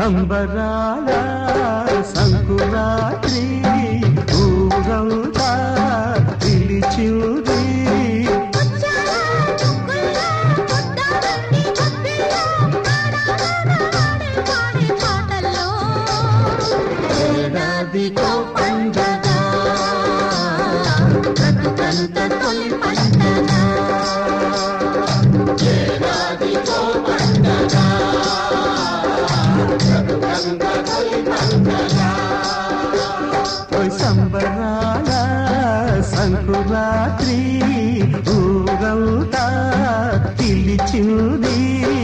సంబరాల సంకురాత్రి ఊరంతా పిలిచింది ఏడాదికో పండగ బ్రతుకంత తొలి పండగ ఏడాదికో పండగ బ్రతుకంత తొలి పండగ ఓయ్ సంబరాల సంకురాత్రి ఊరంతా పిలిచింది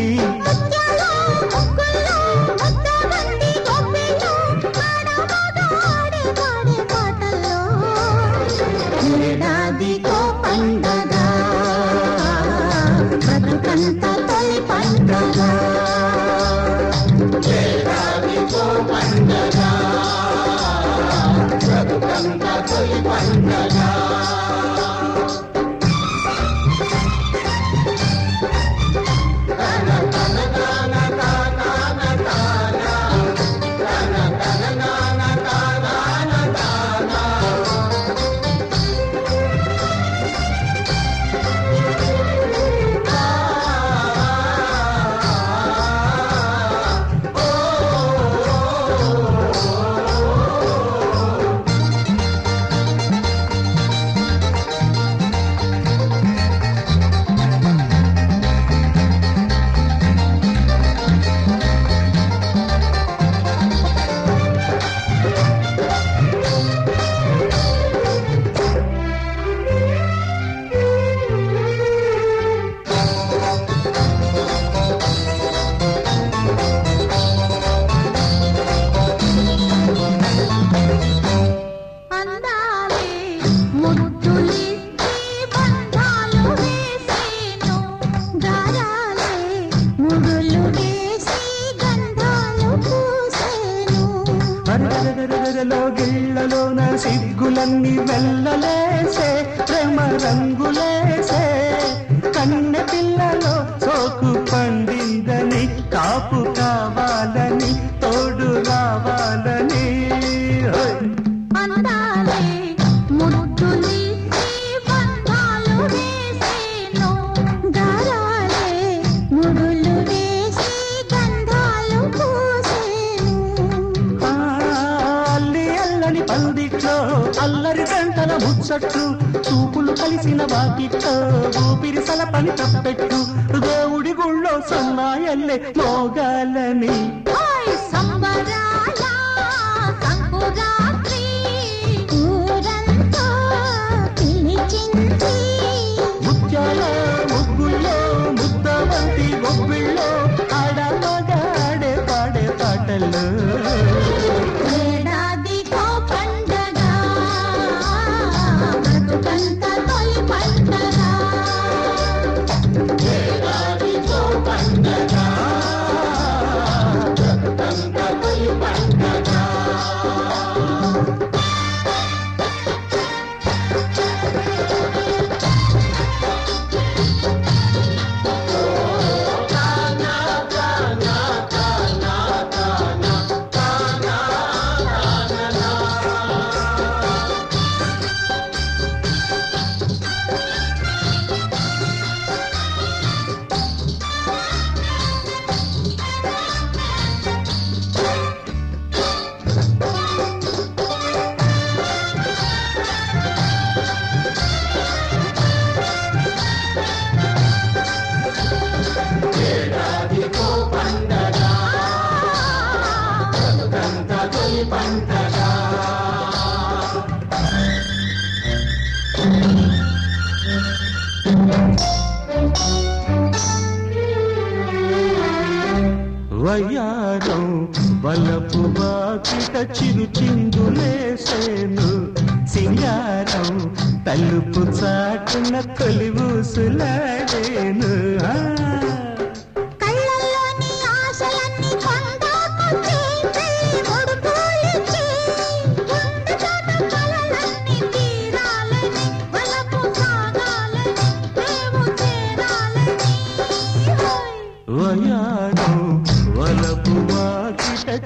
ఏడాదికో పండగ బ్రతుకంత తొలి పండగ ఏడాదికో పండగ బ్రతుకంత తొలి పండగ అందాలే ముద్దులిచ్చి బంధాలు వేసేను గారాలే ముడులు వేసి గంధాలు పూసేను అరగరగరగరలో గిళ్ళలోన సిగ్గులన్నీ వెళ్ళలేసే ప్రేమ రంగులేసే కన్నె పిల్లలో సోకు పండిందని కాపు కావాలని తోడు రావాలని హోయ్. అందాలే ముద్దులిచ్చి బంధాలు వేసేను గారాలే ముడులు వేసి గంధాలు పూసేను ఆ, అల్లి అల్లని పందిట్లో అల్లరి గంటల ముచ్చట్లు చూపులు కలిసిన వాకిట్లో ఊపిరి సలపని తప్పెట్టు దేవుడి గుళ్ళో సన్నాయల్లే మోగాలని ఓయ్ సంబరాల సంకురాత్రి ఊరంతా పిలిచింది ముత్యాల ముగ్గుల్లో ముద్దవంతి గొబ్బిళ్ళో ఆడమగాడే పాడే పాటలు ఏడాదికో పండగ బ్రతుకంత తొలి పండగ వయ్యారం వలపు వాకిట చిరు చిందులేసేను సింగారం తలుపు చాటున తొలి ఊసులాడేను ఆ. కళ్ళల్లోని ఆశలన్నీ కొండాకొచ్చేసి ముడుపులిచ్చి గుండె చాటు కలలన్నీ తీరాలని వలపు సాగాలని మేము చేరాలని హోయ్ వయాడు వలపు వాకిట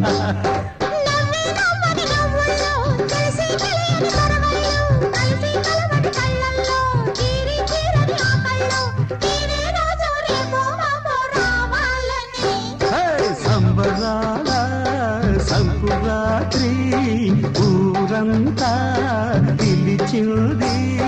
నవ్వి నవ్వని నవ్వుల్లో తెలిసి తెలియని పరవళ్ళు కలిసి కలవని కళ్ళల్లో తీరి తీరని ఆకళ్ళు నీవే రోజు రేపో మాపో రావాలని హే, సంబరాల సంకురాత్రి ఊరంతా పిలిచింది